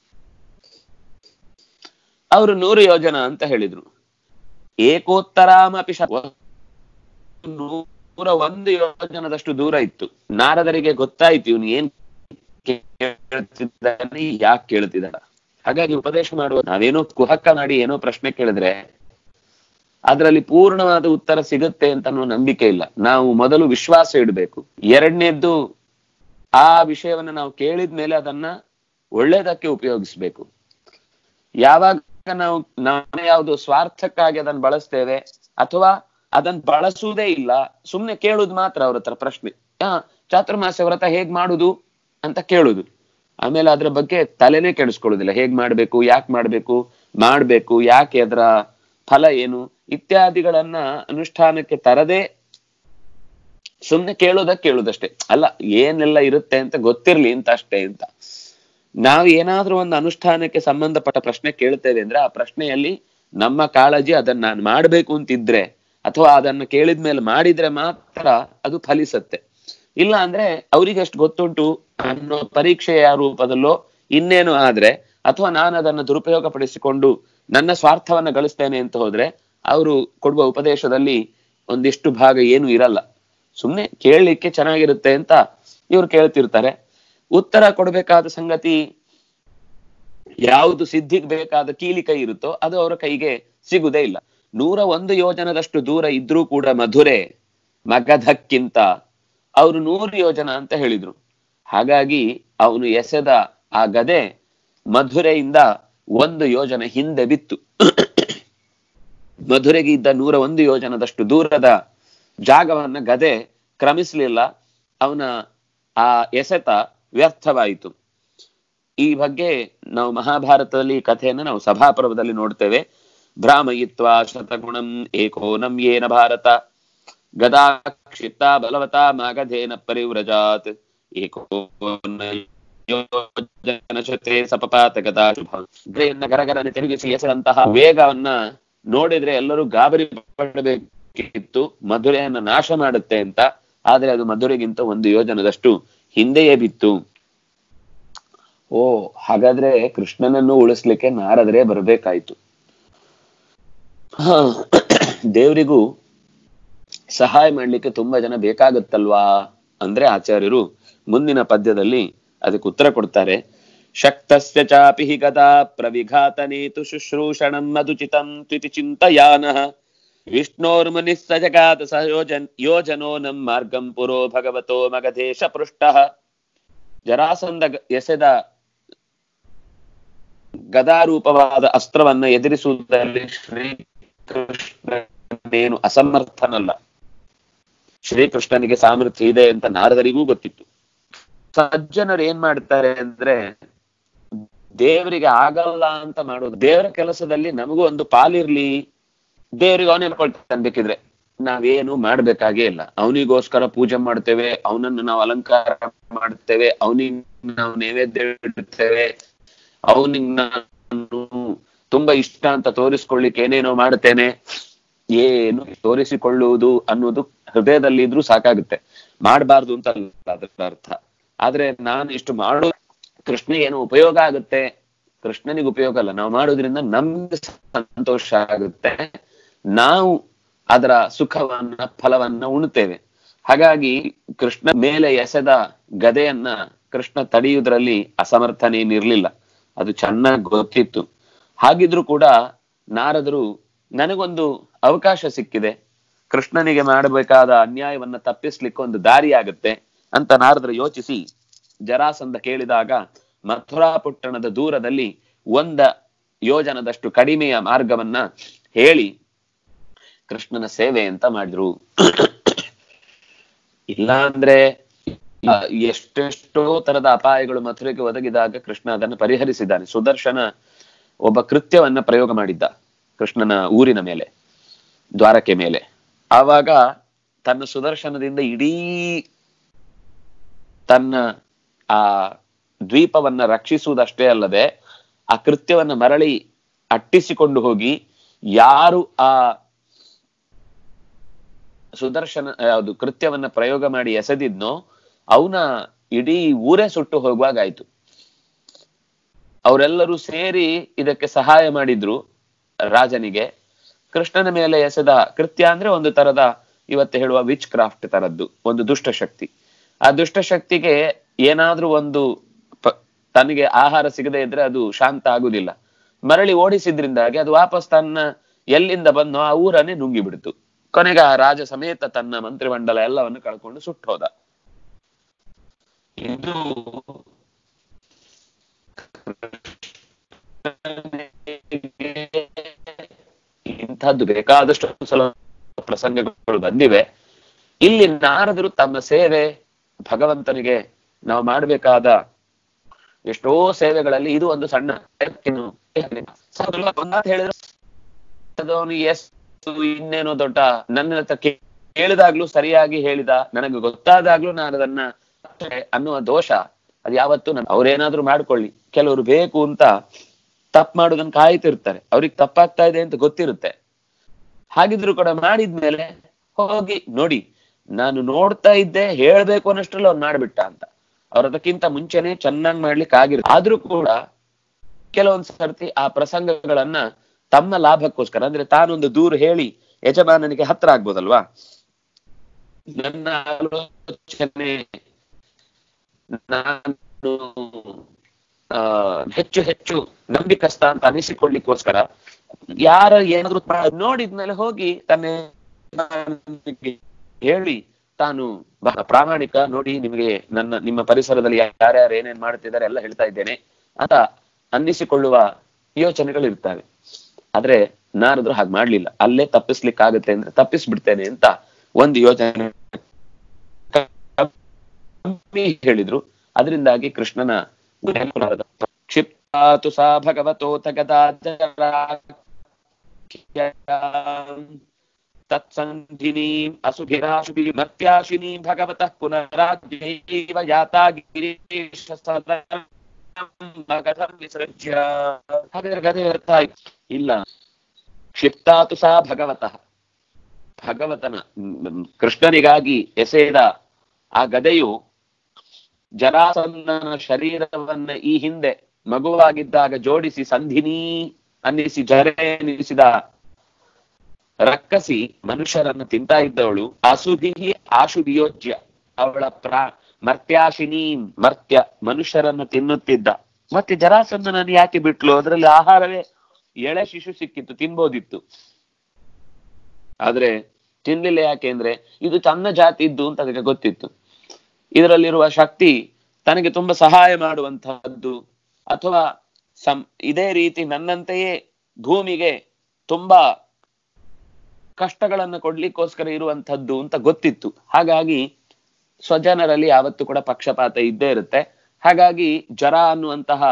Speaker 1: ಅವರು ನೂರು ಯೋಜನ ಅಂತ ಹೇಳಿದ್ರು ಏಕೋತ್ತರಾಮಪಿ ಶ ನೂರ ಒಂದು ಯೋಜನದಷ್ಟು ದೂರ ಇತ್ತು ನಾರದರಿಗೆ ಗೊತ್ತಾಯ್ತು ಇವನು ಏನ್ ಕೇಳ್ತಿದ್ದಾನೆ ಯಾಕೆ ಕೇಳ್ತಿದ್ದಾನ ಹಾಗಾಗಿ ಉಪದೇಶ ಮಾಡುವ ನಾವೇನೋ ಕುಹಕ ಮಾಡಿ ಏನೋ ಪ್ರಶ್ನೆ ಕೇಳಿದ್ರೆ ಅದರಲ್ಲಿ ಪೂರ್ಣವಾದ ಉತ್ತರ ಸಿಗುತ್ತೆ ಅಂತ ಅನ್ನೋ ನಂಬಿಕೆ ಇಲ್ಲ ನಾವು ಮೊದಲು ವಿಶ್ವಾಸ ಇಡಬೇಕು ಎರಡನೇದ್ದು ಆ ವಿಷಯವನ್ನ ನಾವು ಕೇಳಿದ ಮೇಲೆ ಅದನ್ನ ಒಳ್ಳೇದಕ್ಕೆ ಉಪಯೋಗಿಸ್ಬೇಕು ಯಾವಾಗ ನಾವು ನಾವೇ ಯಾವುದು ಸ್ವಾರ್ಥಕ್ಕಾಗಿ ಅದನ್ನ ಬಳಸ್ತೇವೆ ಅಥವಾ ಅದನ್ನ ಬಳಸುವುದೇ ಇಲ್ಲ ಸುಮ್ನೆ ಕೇಳುದು ಮಾತ್ರ ಅವ್ರ ಹತ್ರ ಪ್ರಶ್ನೆ ಹಾ ಚಾತುರ್ಮಾಸ್ಯ ವ್ರತ ಹೇಗ್ ಮಾಡುದು ಅಂತ ಕೇಳುದು ಆಮೇಲೆ ಅದ್ರ ಬಗ್ಗೆ ತಲೆನೇ ಕೆಡಿಸ್ಕೊಳ್ಳೋದಿಲ್ಲ ಹೇಗ್ ಮಾಡ್ಬೇಕು ಯಾಕೆ ಮಾಡ್ಬೇಕು ಮಾಡ್ಬೇಕು ಯಾಕೆ ಅದರ ಫಲ ಏನು ಇತ್ಯಾದಿಗಳನ್ನ ಅನುಷ್ಠಾನಕ್ಕೆ ತರದೇ ಸುಮ್ನೆ ಕೇಳೋದ ಕೇಳುದಷ್ಟೇ ಅಲ್ಲ ಏನೆಲ್ಲ ಇರುತ್ತೆ ಅಂತ ಗೊತ್ತಿರ್ಲಿ ಅಂತ ಅಷ್ಟೇ ಅಂತ ನಾವು ಏನಾದ್ರೂ ಒಂದು ಅನುಷ್ಠಾನಕ್ಕೆ ಸಂಬಂಧಪಟ್ಟ ಪ್ರಶ್ನೆ ಕೇಳ್ತೇವೆ ಅಂದ್ರೆ ಆ ಪ್ರಶ್ನೆಯಲ್ಲಿ ನಮ್ಮ ಕಾಳಜಿ ಅದನ್ನ ನಾನು ಮಾಡ್ಬೇಕು ಅಂತಿದ್ರೆ ಅಥವಾ ಅದನ್ನ ಕೇಳಿದ್ಮೇಲೆ ಮಾಡಿದ್ರೆ ಮಾತ್ರ ಅದು ಫಲಿಸತ್ತೆ ಇಲ್ಲ ಅಂದ್ರೆ ಅವ್ರಿಗೆ ಎಷ್ಟು ಗೊತ್ತುಂಟು ಅನ್ನೋ ಪರೀಕ್ಷೆಯ ರೂಪದಲ್ಲೋ ಇನ್ನೇನು ಆದ್ರೆ ಅಥವಾ ನಾನು ಅದನ್ನ ದುರುಪಯೋಗ ಪಡಿಸಿಕೊಂಡು ನನ್ನ ಸ್ವಾರ್ಥವನ್ನ ಗಳಿಸ್ತೇನೆ ಅಂತ ಹೋದ್ರೆ ಅವರು ಕೊಡುವ ಉಪದೇಶದಲ್ಲಿ ಒಂದಿಷ್ಟು ಭಾಗ ಏನು ಇರಲ್ಲ ಸುಮ್ನೆ ಕೇಳಲಿಕ್ಕೆ ಚೆನ್ನಾಗಿರುತ್ತೆ ಅಂತ ಇವ್ರು ಕೇಳ್ತಿರ್ತಾರೆ ಉತ್ತರ ಕೊಡ್ಬೇಕಾದ ಸಂಗತಿ ಯಾವುದು ಸಿದ್ಧಿಗೆ ಬೇಕಾದ ಕೀಲಿ ಕೈ ಇರುತ್ತೋ ಅದು ಅವರ ಕೈಗೆ ಸಿಗುದೇ ಇಲ್ಲ ನೂರ ಒಂದು ಯೋಜನದಷ್ಟು ದೂರ ಇದ್ರೂ ಕೂಡ ಮಧುರೆ ಮಗಧಕ್ಕಿಂತ ಅವರು ನೂರು ಯೋಜನ ಅಂತ ಹೇಳಿದ್ರು ಹಾಗಾಗಿ ಅವನು ಎಸೆದ ಆ ಗದೆ ಮಧುರೆಯಿಂದ ಒಂದು ಯೋಜನೆ ಹಿಂದೆ ಬಿತ್ತು ಮಧುರೆಗೆ ಇದ್ದ ನೂರ ಒಂದು ಯೋಜನದಷ್ಟು ದೂರದ ಜಾಗವನ್ನ ಗದೆ ಕ್ರಮಿಸ್ಲಿಲ್ಲ ಅವನ ಆ ಎಸೆತ ವ್ಯರ್ಥವಾಯಿತು ಈ ಬಗ್ಗೆ ನಾವು ಮಹಾಭಾರತದಲ್ಲಿ ಈ ಕಥೆಯನ್ನ ನಾವು ಸಭಾಪರ್ವದಲ್ಲಿ ನೋಡ್ತೇವೆ ಭ್ರಾಮಯಿತ್ವ ಶತಗುಣಂ ಏಕೋನಂ ಯೇನ ಭಾರತ ಗದಾ ಕ್ಷಿಪ್ತ ಬಲವತಾ ಮಾಗಧೇನ ಪರಿವ್ರಜಾತ್ ಏಕೋನ ಯೋಜನಶತೆ ಸಪಪಾತ ಗದಾ ಶುಭ ಗದೆಯನ್ನ ಗರಗರನೆ ತಿರುಗಿಸಿ ಎಸೆದಂತಹ ವೇಗವನ್ನ ನೋಡಿದ್ರೆ ಎಲ್ಲರೂ ಗಾಬರಿ ಪಡಬೇಕಿತ್ತು ಮಧುರೆಯನ್ನ ನಾಶ ಮಾಡುತ್ತೆ ಅಂತ ಆದ್ರೆ ಅದು ಮಧುರೆಗಿಂತ ಒಂದು ಯೋಜನದಷ್ಟು ಹಿಂದೆಯೇ ಬಿತ್ತು ಓ ಹಾಗಾದ್ರೆ ಕೃಷ್ಣನನ್ನು ಉಳಿಸ್ಲಿಕ್ಕೆ ನಾರದರೆ ಬರಬೇಕಾಯ್ತು ಹ ದೇವರಿಗೂ ಸಹಾಯ ಮಾಡ್ಲಿಕ್ಕೆ ತುಂಬಾ ಜನ ಬೇಕಾಗುತ್ತಲ್ವಾ ಅಂದ್ರೆ ಆಚಾರ್ಯರು ಮುಂದಿನ ಪದ್ಯದಲ್ಲಿ ಅದಕ್ಕೆ ಉತ್ತರ ಕೊಡ್ತಾರೆ ಶಕ್ತಸ್ಯ ಚಾಪಿ ಹಿ ಗದಾ ಪ್ರವಿಘಾತನೇತು ಶುಶ್ರೂಷಣಂ ಮಧುಚಿತಂ ತ್ವಿತಿ ಚಿಂತಯಾನಃ ವಿಷ್ಣೋರ್ಮುನಿಃ ಸ ಜಗಾತ ಸ ಯೋಜನ್ ಯೋಜನೋ ನಂ ಮಾರ್ಗಂ ಪುರೋ ಭಗವತೋ ಮಗಧೇಶ ಪೃಷ್ಟಃ ಜರಾಸಂಧ ಗ- ಎಸೆದ ಗದಾರೂಪವಾದ ಅಸ್ತ್ರವನ್ನ ಎದುರಿಸುವುದರಲ್ಲಿ ಶ್ರೀಕೃಷ್ಣನೇನು ಅಸಮರ್ಥನಲ್ಲ ಶ್ರೀಕೃಷ್ಣನಿಗೆ ಸಾಮರ್ಥ್ಯ ಇದೆ ಅಂತ ನಾರದರಿಗೂ ಗೊತ್ತಿತ್ತು ಸಜ್ಜನರು ಏನ್ ಮಾಡ್ತಾರೆ ಅಂದ್ರೆ ದೇವರಿಗೆ ಆಗಲ್ಲ ಅಂತ ಮಾಡೋದು ದೇವರ ಕೆಲಸದಲ್ಲಿ ನಮಗೂ ಒಂದು ಪಾಲಿರ್ಲಿ ದೇವರಿಗೆ ಅವನೇ ಹೇಳ್ಕೊಳ್ತಾನೆ ಬೇಕಿದ್ರೆ ನಾವೇನು ಮಾಡ್ಬೇಕಾಗೇ ಇಲ್ಲ ಅವನಿಗೋಸ್ಕರ ಪೂಜೆ ಮಾಡ್ತೇವೆ ಅವನನ್ನು ನಾವು ಅಲಂಕಾರ ಮಾಡ್ತೇವೆ ಅವನಿಗೆ ನಾವು ನೈವೇದ್ಯ ಇಡ್ತೇವೆ ಅವನಿಗೆ ನಾನು ತುಂಬಾ ಇಷ್ಟ ಅಂತ ತೋರಿಸ್ಕೊಳ್ಳಿಕ್ಕೆ ಏನೇನೋ ಮಾಡ್ತೇನೆ ಏನು ತೋರಿಸಿಕೊಳ್ಳುವುದು ಅನ್ನೋದು ಹೃದಯದಲ್ಲಿ ಇದ್ರೂ ಸಾಕಾಗುತ್ತೆ ಮಾಡಬಾರ್ದು ಅಂತ ಅಲ್ಲ ಅದರ ಅರ್ಥ ಆದ್ರೆ ನಾನು ಇಷ್ಟು ಮಾಡೋ ಕೃಷ್ಣನಿಗೆ ಏನು ಉಪಯೋಗ ಆಗುತ್ತೆ ಕೃಷ್ಣನಿಗೆ ಉಪಯೋಗ ಅಲ್ಲ ನಾವು ಮಾಡೋದ್ರಿಂದ ನಮ್ಗೆ ಸಂತೋಷ ಆಗುತ್ತೆ ನಾವು ಅದರ ಸುಖವನ್ನ ಫಲವನ್ನ ಉಣ್ತೇವೆ ಹಾಗಾಗಿ ಕೃಷ್ಣ ಮೇಲೆ ಎಸೆದ ಗದೆಯನ್ನ ಕೃಷ್ಣ ತಡೆಯುವುದರಲ್ಲಿ ಅಸಮರ್ಥನೇನಿರ್ಲಿಲ್ಲ ಅದು ಚೆನ್ನಾಗಿ ಗೊತ್ತಿತ್ತು ಹಾಗಿದ್ರು ಕೂಡ ನಾರದರು ನನಗೊಂದು ಅವಕಾಶ ಸಿಕ್ಕಿದೆ ಕೃಷ್ಣನಿಗೆ ಮಾಡಬೇಕಾದ ಅನ್ಯಾಯವನ್ನ ತಪ್ಪಿಸ್ಲಿಕ್ಕೆ ಒಂದು ದಾರಿ ಆಗುತ್ತೆ ಅಂತ ನಾರದರು ಯೋಚಿಸಿ ಜರಾಸಂಧ ಕೇಳಿದಾಗ ಮಥುರಾ ಪುಟ್ಟಣದ ದೂರದಲ್ಲಿ ಒಂದ ಯೋಜನದಷ್ಟು ಕಡಿಮೆಯ ಮಾರ್ಗವನ್ನ ಹೇಳಿ ಕೃಷ್ಣನ ಸೇವೆ ಅಂತ ಮಾಡಿದ್ರು ಇಲ್ಲ ಅಂದ್ರೆ ಆ, ಎಷ್ಟೆಷ್ಟೋ ತರದ ಅಪಾಯಗಳು ಮಥುರೆಗೆ ಒದಗಿದಾಗ ಕೃಷ್ಣ ಅದನ್ನು ಪರಿಹರಿಸಿದ್ದಾನೆ ಸುದರ್ಶನ ಒಬ್ಬ ಕೃತ್ಯವನ್ನ ಪ್ರಯೋಗ ಮಾಡಿದ್ದ ಕೃಷ್ಣನ ಊರಿನ ಮೇಲೆ ದ್ವಾರಕೆ ಮೇಲೆ ಆವಾಗ ತನ್ನ ಸುದರ್ಶನದಿಂದ ಇಡೀ ತನ್ನ ಆ ದ್ವೀಪವನ್ನ ರಕ್ಷಿಸುವುದಷ್ಟೇ ಅಲ್ಲದೆ ಆ ಕೃತ್ಯವನ್ನ ಮರಳಿ ಅಟ್ಟಿಸಿಕೊಂಡು ಹೋಗಿ ಯಾರು ಆ ಸುದರ್ಶನ ಯಾವುದು ಕೃತ್ಯವನ್ನ ಪ್ರಯೋಗ ಮಾಡಿ ಎಸೆದಿದ್ನೋ ಅವನ ಇಡೀ ಊರೇ ಸುಟ್ಟು ಹೋಗುವಾಗ ಆಯ್ತು ಅವರೆಲ್ಲರೂ ಸೇರಿ ಇದಕ್ಕೆ ಸಹಾಯ ಮಾಡಿದ್ರು ರಾಜನಿಗೆ ಕೃಷ್ಣನ ಮೇಲೆ ಎಸೆದ ಕೃತ್ಯ ಅಂದ್ರೆ ಒಂದು ತರದ ಇವತ್ತು ಹೇಳುವ ವಿಚ್ ಕ್ರಾಫ್ಟ್ ತರದ್ದು ಒಂದು ದುಷ್ಟಶಕ್ತಿ ಆ ದುಷ್ಟಶಕ್ತಿಗೆ ಏನಾದ್ರೂ ಒಂದು ಪ- ತನಗೆ ಆಹಾರ ಸಿಗದೆ ಇದ್ರೆ ಅದು ಶಾಂತ ಆಗುದಿಲ್ಲ ಮರಳಿ ಓಡಿಸಿದ್ರಿಂದಾಗಿ ಅದು ವಾಪಸ್ ತನ್ನ ಎಲ್ಲಿಂದ ಬಂದೋ ಆ ಊರನ್ನೇ ನುಂಗಿ ಬಿಡ್ತು ಕೊನೆಗೆ ಆ ರಾಜ ಸಮೇತ ತನ್ನ ಮಂತ್ರಿಮಂಡಲ ಎಲ್ಲವನ್ನು ಕಳ್ಕೊಂಡು ಸುಟ್ಟು ಹೋದ ಇದು ಇಂಥದ್ದು ಬೇಕಾದಷ್ಟು ಸಲ ಪ್ರಸಂಗಗಳು ಬಂದಿವೆ ಇಲ್ಲಿ ನಾರದರು ತಮ್ಮ ಸೇವೆ ಭಗವಂತನಿಗೆ ನಾವು ಮಾಡಬೇಕಾದ ಎಷ್ಟೋ ಸೇವೆಗಳಲ್ಲಿ ಇದು ಒಂದು ಸಣ್ಣ ಪ್ರಯತ್ನ. ಒಂದಾತ್ ಹೇಳಿದ್ರೆ ಅದವನು ಎಷ್ಟು ಇನ್ನೇನೋ ದೊಡ್ಡ ನನ್ನ ಹತ್ರ ಕೇ- ಕೇಳಿದಾಗ್ಲೂ ಸರಿಯಾಗಿ ಹೇಳಿದ ನನಗೆ ಗೊತ್ತಾದಾಗ್ಲೂ ನಾನು ಅದನ್ನ ಅಷ್ಟೇ ಅನ್ನುವ ದೋಷ ಅದು ಯಾವತ್ತೂ ನನ್ ಅವ್ರೇನಾದ್ರೂ ಮಾಡ್ಕೊಳ್ಳಿ ಕೆಲವರು ಬೇಕು ಅಂತ ತಪ್ಪು ಮಾಡೋದನ್ನ ಕಾಯ್ತಿರ್ತಾರೆ ಅವ್ರಿಗೆ ತಪ್ಪಾಗ್ತಾ ಇದೆ ಅಂತ ಗೊತ್ತಿರುತ್ತೆ ಹಾಗಿದ್ರು ಕೂಡ ಮಾಡಿದ್ಮೇಲೆ ಹೋಗಿ ನೋಡಿ ನಾನು ನೋಡ್ತಾ ಇದ್ದೆ ಹೇಳ್ಬೇಕು ಅನ್ನಷ್ಟರಲ್ಲಿ ಅವ್ನು ಮಾಡ್ಬಿಟ್ಟ ಅಂತ ಅವ್ರ ಅದಕ್ಕಿಂತ ಮುಂಚೆನೆ ಚೆನ್ನಾಗಿ ಮಾಡ್ಲಿಕ್ಕೆ ಆಗಿರ್ ಆದ್ರೂ ಕೂಡ ಕೆಲವೊಂದ್ ಸರ್ತಿ ಆ ಪ್ರಸಂಗಗಳನ್ನ ತಮ್ಮ ಲಾಭಕ್ಕೋಸ್ಕರ ಅಂದ್ರೆ ತಾನೊಂದು ದೂರ ಹೇಳಿ ಯಜಮಾನನಿಗೆ ಹತ್ರ ಆಗ್ಬೋದಲ್ವಾ ನನ್ನ ಆಲೋಚನೆ ನಾನು ಆ ಹೆಚ್ಚು ಹೆಚ್ಚು ನಂಬಿಕಸ್ತ ಅಂತ ಅನಿಸಿಕೊಳ್ಳಿಕ್ಕೋಸ್ಕರ ಯಾರ ಏನಾದ್ರು ಪ್ರ- ನೋಡಿದ್ಮೇಲೆ ಹೋಗಿ ತನ್ನ ಯಜಮಾನನಿಗೆ ಹೇಳಿ ತಾನು ಬಹಳ ಪ್ರಾಮಾಣಿಕ ನೋಡಿ ನಿಮಗೆ ನನ್ನ ನಿಮ್ಮ ಪರಿಸರದಲ್ಲಿ ಯಾರ್ಯಾರು ಏನೇನ್ ಮಾಡ್ತಿದ್ದಾರೆ ಎಲ್ಲ ಹೇಳ್ತಾ ಇದ್ದೇನೆ ಅಂತ ಅನ್ನಿಸಿಕೊಳ್ಳುವ ಯೋಚನೆಗಳು ಇರ್ತವೆ ಆದ್ರೆ ನಾರದ್ರು ಹಾಗೆ ಮಾಡ್ಲಿಲ್ಲ ಅಲ್ಲೇ ತಪ್ಪಿಸ್ಲಿಕ್ಕೆ ಆಗುತ್ತೆ ಅಂದ್ರೆ ತಪ್ಪಿಸ್ಬಿಡ್ತೇನೆ ಅಂತ ಒಂದು ಯೋಚನೆ ಕಮ್ಮಿ ಹೇಳಿದ್ರು ಅದರಿಂದಾಗಿ ಕೃಷ್ಣನ ಕ್ಷಿಪ್ತಾತು ಸಾ ಭಗವತೋಥ ತತ್ಸಂಧಿನೀಂ ಅಸುಭಿರಾಶುಭಿ ಮರ್ತ್ಯಾಶಿನೀ ಭಗವತಃ ಪುನರಾಜ್ಯೈವ ಯಾತಾ ಗಿರೀಶ ಸದನಂ ಮಗಧಂ ವಿಸೃಜ್ಯ ಹಾಗಾದ್ರೆ ಗದೆ ವ್ಯರ್ಥ ಆಯ್ತು ಇಲ್ಲ ಕ್ಷಿಪ್ತಾತು ಸಾ ಭಗವತಃ ಭಗವತನ ಮ್, ಕೃಷ್ಣನಿಗಾಗಿ ಎಸೆದ ಆ ಗದೆಯು ಜರಾಸಂಧನ ಶರೀರವನ್ನ ಈ ಹಿಂದೆ ಮಗುವಾಗಿದ್ದಾಗ ಜೋಡಿಸಿ ಸಂಧಿನಿ ಅನ್ನಿಸಿ ಜರೆ ಅನ್ನಿಸಿದ ರಕ್ಕಸಿ ಮನುಷ್ಯರನ್ನು ತಿಂತಾ ಇದ್ದವಳು ಅಸುಭಿ ಆಶುಭಿಯೋಜ್ಯ ಅವಳ ಪ್ರಾ ಮರ್ತ್ಯಾಶಿನಿ ಮರ್ತ್ಯ ಮನುಷ್ಯರನ್ನು ತಿನ್ನುತ್ತಿದ್ದ ಮತ್ತೆ ಜರಾಸಂಧನನ್ನು ಯಾಕೆ ಬಿಟ್ಲು ಅದರಲ್ಲಿ ಆಹಾರವೇ ಎಳೆ ಶಿಶು ಸಿಕ್ಕಿತ್ತು ತಿನ್ಬೋದಿತ್ತು ಆದ್ರೆ ತಿನ್ಲಿಲ್ಲ ಯಾಕೆ ಅಂದ್ರೆ ಇದು ತನ್ನ ಜಾತಿ ಇದ್ದು ಅಂತ ಅದಕ್ಕೆ ಗೊತ್ತಿತ್ತು ಇದರಲ್ಲಿರುವ ಶಕ್ತಿ ತನಗೆ ತುಂಬಾ ಸಹಾಯ ಮಾಡುವಂತಹದ್ದು ಅಥವಾ ಸಂ ಇದೇ ರೀತಿ ನನ್ನಂತೆಯೇ ಭೂಮಿಗೆ ತುಂಬಾ ಕಷ್ಟಗಳನ್ನು ಕೊಡ್ಲಿಕ್ಕೋಸ್ಕರ ಇರುವಂತಹದ್ದು ಅಂತ ಗೊತ್ತಿತ್ತು ಹಾಗಾಗಿ ಸ್ವಜನರಲ್ಲಿ ಯಾವತ್ತೂ ಕೂಡ ಪಕ್ಷಪಾತ ಇದ್ದೇ ಇರುತ್ತೆ ಹಾಗಾಗಿ ಜರ ಅನ್ನುವಂತಹ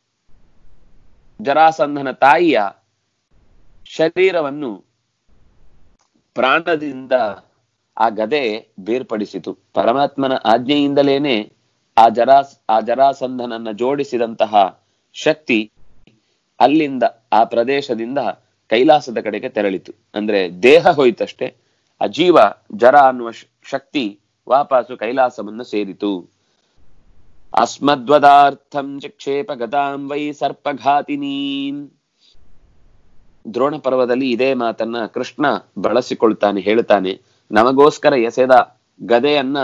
Speaker 1: ಜರಾಸಂಧನ ತಾಯಿಯ ಶರೀರವನ್ನು ಪ್ರಾಣದಿಂದ ಆ ಗದೆ ಬೇರ್ಪಡಿಸಿತು ಪರಮಾತ್ಮನ ಆಜ್ಞೆಯಿಂದಲೇನೆ ಆ ಜರಾಸ್ ಆ ಜರಾಸಂಧನನ್ನ ಜೋಡಿಸಿದಂತಹ ಶಕ್ತಿ ಅಲ್ಲಿಂದ ಆ ಪ್ರದೇಶದಿಂದ ಕೈಲಾಸದ ಕಡೆಗೆ ತೆರಳಿತು ಅಂದ್ರೆ ದೇಹ ಹೋಯ್ತಷ್ಟೇ ಆ ಜೀವ ಜರ ಅನ್ನುವ ಶ- ಶಕ್ತಿ ವಾಪಸ್ಸು ಕೈಲಾಸವನ್ನು ಸೇರಿತು ಅಸ್ಮದ್ವದಾರ್ಥಂ ಚಿಕ್ಷೇಪ ಗದಾಂ ವೈ ಸರ್ಪಘಾತಿನೀಂ ದ್ರೋಣ ಪರ್ವದಲ್ಲಿ ಇದೇ ಮಾತನ್ನ ಕೃಷ್ಣ ಬಳಸಿಕೊಳ್ತಾನೆ ಹೇಳ್ತಾನೆ ನಮಗೋಸ್ಕರ ಎಸೆದ ಗದೆಯನ್ನ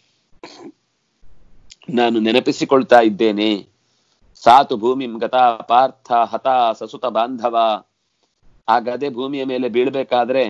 Speaker 1: ನಾನು ನೆನಪಿಸಿಕೊಳ್ತಾ ಇದ್ದೇನೆ ಸಾತು ಭೂಮಿಂ ಗತ ಪಾರ್ಥ ಹತ ಸಸುತ ಬಾಂಧವ ಆ ಗದೆ ಭೂಮಿಯ ಮೇಲೆ ಬೀಳ್ಬೇಕಾದ್ರೆ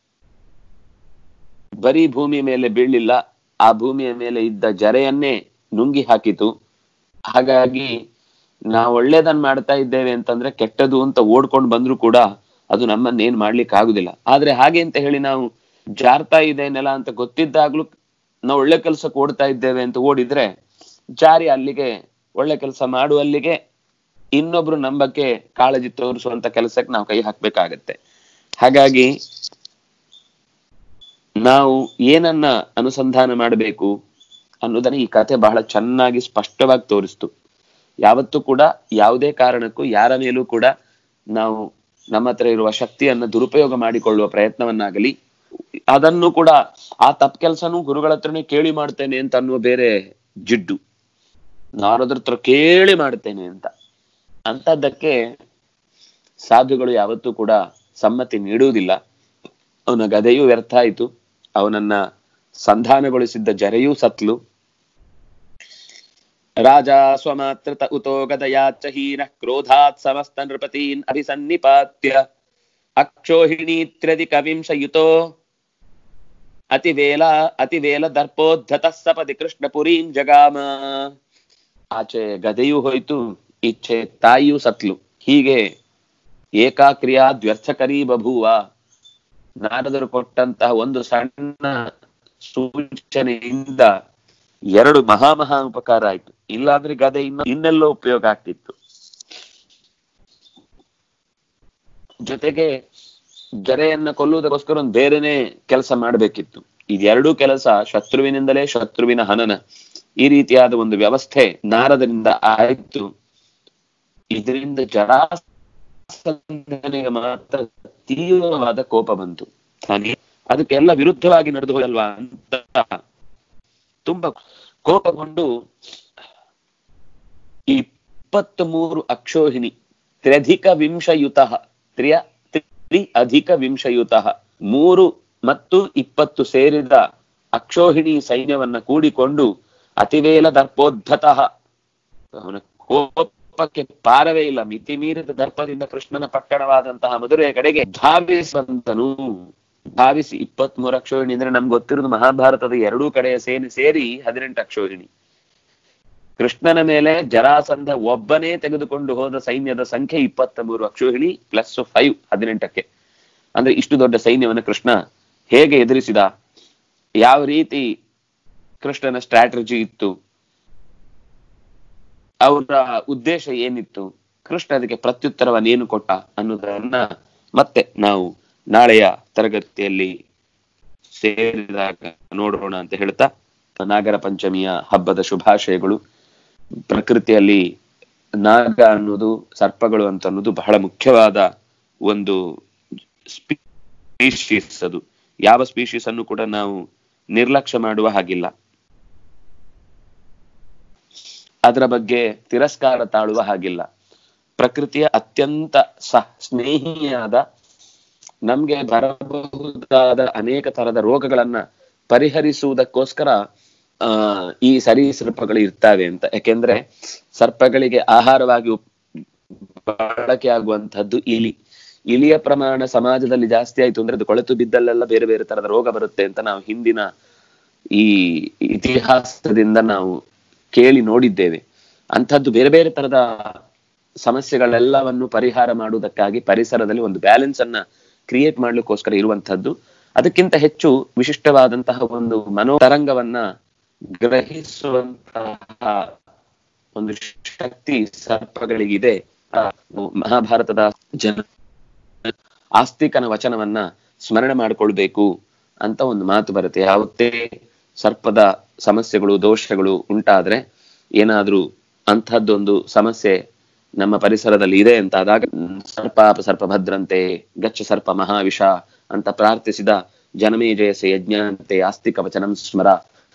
Speaker 1: ಬರೀ ಭೂಮಿ ಮೇಲೆ ಬೀಳಲಿಲ್ಲ ಆ ಭೂಮಿಯ ಮೇಲೆ ಇದ್ದ ಜರೆಯನ್ನೇ ನುಂಗಿ ಹಾಕಿತು ಹಾಗಾಗಿ ನಾವು ಒಳ್ಳೇದನ್ನ ಮಾಡ್ತಾ ಇದ್ದೇವೆ ಅಂತಂದ್ರೆ ಕೆಟ್ಟದು ಅಂತ ಓಡ್ಕೊಂಡು ಬಂದ್ರು ಕೂಡ ಅದು ನಮ್ಮನ್ನ ಏನ್ ಮಾಡ್ಲಿಕ್ಕೆ ಆಗುದಿಲ್ಲ ಆದ್ರೆ ಹಾಗೆ ಅಂತ ಹೇಳಿ ನಾವು ಜಾರ್ತಾ ಇದೆ ನೆಲ ಅಂತ ಗೊತ್ತಿದ್ದಾಗ್ಲೂ ನಾವು ಒಳ್ಳೆ ಕೆಲ್ಸಕ್ಕೆ ಓಡ್ತಾ ಇದ್ದೇವೆ ಅಂತ ಓಡಿದ್ರೆ ಜಾರಿ ಅಲ್ಲಿಗೆ ಒಳ್ಳೆ ಕೆಲಸ ಮಾಡುವಲ್ಲಿಗೆ ಇನ್ನೊಬ್ರು ನಮ್ಮ ಬಗ್ಗೆ ಕಾಳಜಿ ತೋರಿಸುವಂತ ಕೆಲಸಕ್ಕೆ ನಾವು ಕೈ ಹಾಕ್ಬೇಕಾಗತ್ತೆ ಹಾಗಾಗಿ ನಾವು ಏನನ್ನ ಅನುಸಂಧಾನ ಮಾಡಬೇಕು ಅನ್ನೋದನ್ನ ಈ ಕಥೆ ಬಹಳ ಚೆನ್ನಾಗಿ ಸ್ಪಷ್ಟವಾಗಿ ತೋರಿಸ್ತು ಯಾವತ್ತೂ ಕೂಡ ಯಾವುದೇ ಕಾರಣಕ್ಕೂ ಯಾರ ಮೇಲೂ ಕೂಡ ನಾವು ನಮ್ಮ ಹತ್ರ ಇರುವ ಶಕ್ತಿಯನ್ನ ದುರುಪಯೋಗ ಮಾಡಿಕೊಳ್ಳುವ ಪ್ರಯತ್ನವನ್ನಾಗಲಿ ಅದನ್ನು ಕೂಡ ಆ ತಪ್ಪು ಕೆಲಸನೂ ಗುರುಗಳ ಹತ್ರನೇ ಕೇಳಿ ಮಾಡ್ತೇನೆ ಅಂತ ಅನ್ನುವ ಬೇರೆ ಜಿಡ್ಡು ನಾರದ್ರ ಹತ್ರ ಕೇಳಿ ಮಾಡ್ತೇನೆ ಅಂತ ಅಂತದ್ದಕ್ಕೆ ಸಾಧುಗಳು ಯಾವತ್ತೂ ಕೂಡ ಸಮ್ಮತಿ ನೀಡುವುದಿಲ್ಲ ಅವನ ಗದೆಯೂ ವ್ಯರ್ಥ ಆಯಿತು ಅವನನ್ನ ಸಂಧಾನಗೊಳಿಸಿದ್ದ ಜರೆಯೂ ಸತ್ಲು ರಾಜ ಸ್ವಮಾತೃತ ಉತೋ ಗದಯಾಚ್ಚ ಹೀನ ಕ್ರೋಧಾತ್ ಸಮಸ್ತ ನೃಪತೀನ್ ಅಭಿಸನ್ನಿಪಾತ್ಯ ಅಕ್ಷೋಹಿಣೀತ್ರ್ಯಧಿಕ ವಿಂಶಯುತೋ ಅತಿವೇಲ ಅತಿವೇಲ ದರ್ಪೋದ್ಧತ ಸಪದಿ ಕೃಷ್ಣಪುರೀಂ ಜಗಾಮ ಆಚೆ ಗದೆಯೂ ಹೋಯ್ತು ಈಚೆ ತಾಯಿಯೂ ಸತ್ಲು ಹೀಗೆ ಏಕಾಕ್ರಿಯಾ ದ್ವ್ಯರ್ಥಕರೀ ಬಭೂವ ನಾರದರು ಕೊಟ್ಟಂತಹ ಒಂದು ಸಣ್ಣ ಸೂಚನೆಯಿಂದ ಎರಡು ಮಹಾ ಮಹಾ ಉಪಕಾರ ಆಯ್ತು ಇಲ್ಲಾಂದ್ರೆ ಗದೆ ಇನ್ನು ಇನ್ನೆಲ್ಲೋ ಉಪಯೋಗ ಆಗ್ತಿತ್ತು ಜೊತೆಗೆ ಜರೆಯನ್ನ ಕೊಲ್ಲುವುದಕ್ಕೋಸ್ಕರ ಒಂದು ಬೇರೆನೆ ಕೆಲಸ ಮಾಡ್ಬೇಕಿತ್ತು ಇದೆರಡೂ ಕೆಲಸ ಶತ್ರುವಿನಿಂದಲೇ ಶತ್ರುವಿನ ಹನನ ಈ ರೀತಿಯಾದ ಒಂದು ವ್ಯವಸ್ಥೆ ನಾರದರಿಂದ ಆಯ್ತು ಇದರಿಂದ ಜರಾಸಂಧನಿಗೆ ಮಾತ್ರ ತೀವ್ರವಾದ ಕೋಪ ಬಂತು ಹಾಗೆ ಅದಕ್ಕೆಲ್ಲ ವಿರುದ್ಧವಾಗಿ ನಡೆದು ಹೋಗಲ್ವಾ ಅಂತ ತುಂಬಾ ಕೋಪಗೊಂಡು ಇಪ್ಪತ್ತ್ ಮೂರು ಅಕ್ಷೋಹಿಣಿ ತ್ರ್ಯಧಿಕ ವಿಂಶಯುತ ತ್ರಿಯ ತ್ರಿ ಅಧಿಕ ವಿಂಶಯುತ ಮೂರು ಮತ್ತು ಇಪ್ಪತ್ತು ಸೇರಿದ ಅಕ್ಷೋಹಿಣಿ ಸೈನ್ಯವನ್ನ ಕೂಡಿಕೊಂಡು ಅತಿವೇಲ ದರ್ಪೋದ್ಧತ ಅವನ ಕೋಪ ಕೋಪಕ್ಕೆ ಪಾರವೇ ಇಲ್ಲ ಮಿತಿ ಮೀರಿದ ದರ್ಪದಿಂದ ಕೃಷ್ಣನ ಪಟ್ಟಣವಾದಂತಹ ಮಧುರೆಯ ಕಡೆಗೆ ಧಾವಿಸಿ ಬಂದನು ಧಾವಿಸಿ ಇಪ್ಪತ್ತ್ ಮೂರು ಅಕ್ಷೋಹಿಣಿ ಅಂದ್ರೆ ನಮ್ಗೆ ಗೊತ್ತಿರೋದು ಮಹಾಭಾರತದ ಎರಡೂ ಕಡೆಯ ಸೇನೆ ಸೇರಿ ಹದಿನೆಂಟು ಅಕ್ಷೋಹಿಣಿ ಕೃಷ್ಣನ ಮೇಲೆ ಜರಾಸಂಧ ಒಬ್ಬನೇ ತೆಗೆದುಕೊಂಡು ಹೋದ ಸೈನ್ಯದ ಸಂಖ್ಯೆ ಇಪ್ಪತ್ತ ಮೂರು ಅಕ್ಷೋಹಿಣಿ ಪ್ಲಸ್ ಫೈವ್ ಹದಿನೆಂಟಕ್ಕೆ ಅಂದ್ರೆ ಇಷ್ಟು ದೊಡ್ಡ ಸೈನ್ಯವನ್ನು ಕೃಷ್ಣ ಹೇಗೆ ಎದುರಿಸಿದ ಯಾವ ರೀತಿ ಕೃಷ್ಣನ ಸ್ಟ್ರಾಟಜಿ ಇತ್ತು ಅವರ ಉದ್ದೇಶ ಏನಿತ್ತು ಕೃಷ್ಣ ಅದಕ್ಕೆ ಪ್ರತ್ಯುತ್ತರವನ್ನೇನು ಕೊಟ್ಟ ಅನ್ನೋದನ್ನ ಮತ್ತೆ ನಾವು ನಾಳೆಯ ತರಗತಿಯಲ್ಲಿ ಸೇರಿದಾಗ ನೋಡೋಣ ಅಂತ ಹೇಳ್ತಾ ನಾಗರ ಪಂಚಮಿಯ ಹಬ್ಬದ ಶುಭಾಶಯಗಳು ಪ್ರಕೃತಿಯಲ್ಲಿ ನಾಗ ಅನ್ನೋದು ಸರ್ಪಗಳು ಅಂತ ಅನ್ನೋದು ಬಹಳ ಮುಖ್ಯವಾದ ಒಂದು ಸ್ಪೀಶೀಸ್ ಅದು ಯಾವ ಸ್ಪೀಶೀಸ್ ಅನ್ನು ಕೂಡ ನಾವು ನಿರ್ಲಕ್ಷ್ಯ ಮಾಡುವ ಹಾಗಿಲ್ಲ ಅದರ ಬಗ್ಗೆ ತಿರಸ್ಕಾರ ತಾಳುವ ಹಾಗಿಲ್ಲ ಪ್ರಕೃತಿಯ ಅತ್ಯಂತ ಸಹ ಸ್ನೇಹಿಯಾದ ನಮ್ಗೆ ಬರಬಹುದಾದ ಅನೇಕ ತರದ ರೋಗಗಳನ್ನ ಪರಿಹರಿಸುವುದಕ್ಕೋಸ್ಕರ ಆ ಈ ಸರೀಸೃಪಗಳು ಇರ್ತಾವೆ ಅಂತ ಯಾಕೆಂದ್ರೆ ಸರ್ಪಗಳಿಗೆ ಆಹಾರವಾಗಿ ಉಪ್- ಬಳಕೆ ಆಗುವಂತಹದ್ದು ಇಲಿ ಇಲಿಯ ಪ್ರಮಾಣ ಸಮಾಜದಲ್ಲಿ ಜಾಸ್ತಿ ಆಯ್ತು ಅಂದ್ರೆ ಅದು ಕೊಳೆತು ಬಿದ್ದಲ್ಲೆಲ್ಲ ಬೇರೆ ಬೇರೆ ತರದ ರೋಗ ಬರುತ್ತೆ ಅಂತ ನಾವು ಹಿಂದಿನ ಈ ಇತಿಹಾಸದಿಂದ ನಾವು ಕೇಳಿ ನೋಡಿದ್ದೇವೆ ಅಂಥದ್ದು ಬೇರೆ ಬೇರೆ ತರದ ಸಮಸ್ಯೆಗಳೆಲ್ಲವನ್ನು ಪರಿಹಾರ ಮಾಡುವುದಕ್ಕಾಗಿ ಪರಿಸರದಲ್ಲಿ ಒಂದು ಬ್ಯಾಲೆನ್ಸ್ ಅನ್ನ ಕ್ರಿಯೇಟ್ ಮಾಡ್ಲಿಕ್ಕೋಸ್ಕರ ಇರುವಂತಹದ್ದು ಅದಕ್ಕಿಂತ ಹೆಚ್ಚು ವಿಶಿಷ್ಟವಾದಂತಹ ಒಂದು ಮನೋತರಂಗವನ್ನ ಗ್ರಹಿಸುವಂತಹ ಒಂದು ಶಕ್ತಿ ಸರ್ಪಗಳಿಗಿದೆ ಆ, ಮಹಾಭಾರತದ ಜನ ಆಸ್ತಿಕನ ವಚನವನ್ನ ಸ್ಮರಣೆ ಮಾಡಿಕೊಳ್ಬೇಕು ಅಂತ ಒಂದು ಮಾತು ಬರುತ್ತೆ ಯಾವತ್ತೇ ಸರ್ಪದ ಸಮಸ್ಯೆಗಳು ದೋಷಗಳು ಉಂಟಾದ್ರೆ ಏನಾದ್ರೂ ಅಂಥದ್ದೊಂದು ಸಮಸ್ಯೆ ನಮ್ಮ ಪರಿಸರದಲ್ಲಿ ಇದೆ ಅಂತ ಆದಾಗ ಮ್, ಸರ್ಪಾಪ ಸರ್ಪ ಭದ್ರಂತೆ ಗಚ್ಚ ಸರ್ಪ ಮಹಾವಿಷ ಅಂತ ಪ್ರಾರ್ಥಿಸಿದ ಜನಮೇಜಯಸ ಯಜ್ಞಂತೆ ಆಸ್ತಿಕ ವಚನಂ ಸ್ಮರ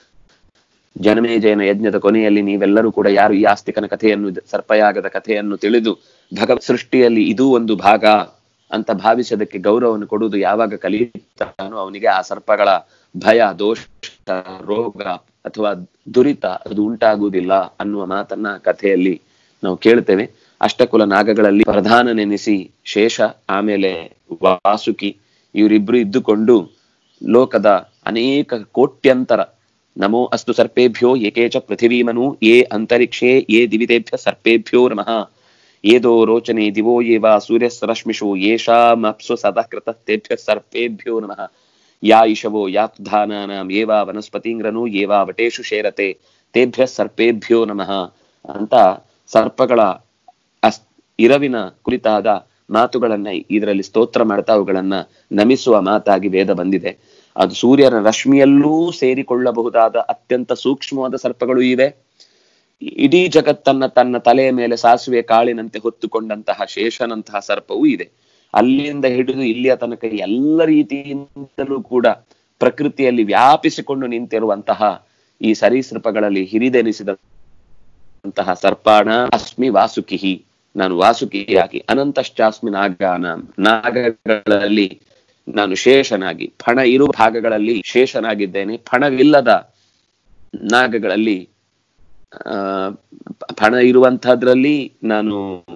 Speaker 1: ಜನಮೇಜಯನ ಯಜ್ಞದ ಕೊನೆಯಲ್ಲಿ ನೀವೆಲ್ಲರೂ ಕೂಡ ಯಾರು ಈ ಆಸ್ತಿಕನ ಕಥೆಯನ್ನು ಸರ್ಪಯಾಗದ ಕಥೆಯನ್ನು ತಿಳಿದು ಭಗವತ್ ಸೃಷ್ಟಿಯಲ್ಲಿ ಇದೂ ಒಂದು ಭಾಗ ಅಂತ ಭಾವಿಸೋದಕ್ಕೆ ಗೌರವವನ್ನು ಕೊಡುವುದು ಯಾವಾಗ ಕಲಿಯುತ್ತಾನೋ ಅವನಿಗೆ ಆ ಸರ್ಪಗಳ ಭಯ ದೋಷ ರೋಗ ಅಥವಾ ದುರಿತ ಅದು ಉಂಟಾಗುವುದಿಲ್ಲ ಅನ್ನುವ ಮಾತನ್ನ ಕಥೆಯಲ್ಲಿ ನಾವು ಕೇಳ್ತೇವೆ ಅಷ್ಟಕುಲ ನಾಗಗಳಲ್ಲಿ ಪ್ರಧಾನ ನೆನೆಸಿ ಶೇಷ ಆಮೇಲೆ ವಾಸುಕಿ ಇವರಿಬ್ರು ಇದ್ದುಕೊಂಡು ಲೋಕದ ಅನೇಕ ಕೋಟ್ಯಂತರ ನಮೋ ಅಸ್ತು ಸರ್ಪೇಭ್ಯೋ ಏಕೇಚ ಪೃಥಿವೀಮನು ಯೇ ಅಂತರಿಕ್ಷೇ ಯೇ ದಿವಿತೇಭ್ಯ ಸರ್ಪೇಭ್ಯೋ ನಮಃ ಏದೋ ರೋಚನೆ ದಿವೋ ಏವ ಸೂರ್ಯಸ್ರಶ್ಮಿಷು ಯೇಷಾಮಪ್ಸು ಸದಃ ಕೃತಃ ತೇಭ್ಯ ಸರ್ಪೇಭ್ಯೋ ನಮಃ ಯಾ ಇಶವೋ ಯಾತ್ ಧಾನಾನಾಂ ಏವಾ ವನಸ್ಪತಿಂಗ್ರನು ಏವಾ ವಟೇಶು ಶೇರತೆ ತೇಭ್ಯ ಸರ್ಪೇಭ್ಯೋ ನಮಃ ಅಂತ ಸರ್ಪಗಳ ಅಸ್ ಇರವಿನ ಕುರಿತಾದ ಮಾತುಗಳನ್ನ ಇದರಲ್ಲಿ ಸ್ತೋತ್ರ ಮಾಡ್ತಾ ಅವುಗಳನ್ನ ನಮಿಸುವ ಮಾತಾಗಿ ವೇದ ಬಂದಿದೆ ಅದು ಸೂರ್ಯನ ರಶ್ಮಿಯಲ್ಲೂ ಸೇರಿಕೊಳ್ಳಬಹುದಾದ ಅತ್ಯಂತ ಸೂಕ್ಷ್ಮವಾದ ಸರ್ಪಗಳು ಇವೆ ಇಡೀ ಜಗತ್ತನ್ನ ತನ್ನ ತಲೆಯ ಮೇಲೆ ಸಾಸುವೆ ಕಾಳಿನಂತೆ ಹೊತ್ತುಕೊಂಡಂತಹ ಶೇಷನಂತಹ ಸರ್ಪವೂ ಇದೆ ಅಲ್ಲಿಂದ ಹಿಡಿದು ಇಲ್ಲಿಯ ತನಕ ಎಲ್ಲ ರೀತಿಯಿಂದಲೂ ಕೂಡ ಪ್ರಕೃತಿಯಲ್ಲಿ ವ್ಯಾಪಿಸಿಕೊಂಡು ನಿಂತಿರುವಂತಹ ಈ ಸರೀಸೃಪಗಳಲ್ಲಿ ಹಿರಿದೆನಿಸಿದಂತಹ ಸರ್ಪಾಣ ಅಸ್ಮಿ ವಾಸುಕಿಹಿ ನಾನು ವಾಸುಕಿಯಾಗಿ ಅನಂತಶ್ಚಾಸ್ಮಿ ನಾಗಾನ ನಾಗಗಳಲ್ಲಿ ನಾನು ಶೇಷನಾಗಿ ಫಣ ಇರುವ ಭಾಗಗಳಲ್ಲಿ ಶೇಷನಾಗಿದ್ದೇನೆ ಫಣವಿಲ್ಲದ ನಾಗಗಳಲ್ಲಿ ಆ ಫಣ ಇರುವಂತಹದ್ರಲ್ಲಿ ನಾನು